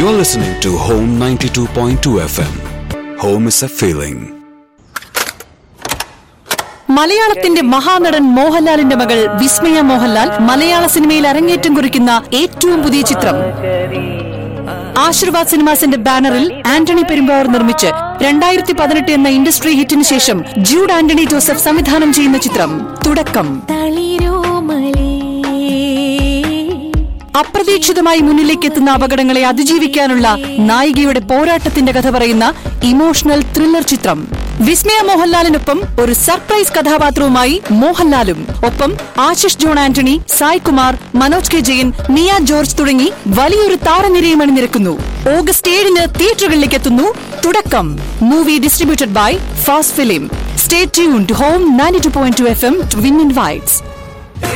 You're listening to Home 92.2 FM. Home is a feeling. മലയാളത്തിന്റെ മഹാനടൻ മോഹൻലാലിന്റെ മകൾ വിസ്മയ മോഹൻലാൽ മലയാള സിനിമയിൽ അരങ്ങേറ്റം കുറിക്കുന്ന ഏറ്റവും പുതിയ ചിത്രം ആശീർവാദ് സിനിമാസിന്റെ ബാനറിൽ ആന്റണി പെരുമ്പാവൂർ നിർമ്മിച്ച് രണ്ടായിരത്തി പതിനെട്ട് എന്ന ഇൻഡസ്ട്രി ഹിറ്റിന് ശേഷം ജൂഡ് ആന്റണി ജോസഫ് സംവിധാനം ചെയ്യുന്ന ചിത്രം തുടക്കം അപ്രതീക്ഷിതമായി മുന്നിലേക്ക് എത്തുന്ന അപകടങ്ങളെ അതിജീവിക്കാനുള്ള നായികയുടെ പോരാട്ടത്തിന്റെ കഥ പറയുന്ന ഇമോഷണൽ ത്രില്ലർ ചിത്രം വിസ്മയ മോഹൻലാലിനൊപ്പം ഒരു സർപ്രൈസ് കഥാപാത്രവുമായി മോഹൻലാലും ഒപ്പം ആശിഷ് ജോൺ ആന്റണി സായ് കുമാർ മനോജ് കെ ജയൻ മിയ ജോർജ് തുടങ്ങി വലിയൊരു താരനിരയും അണിനിരക്കുന്നു ഓഗസ്റ്റ് ഏഴിന് തിയേറ്ററുകളിലേക്ക് എത്തുന്നു തുടക്കം movie distributed by Fast Film stay tune to home ninety two point two F M to win in whites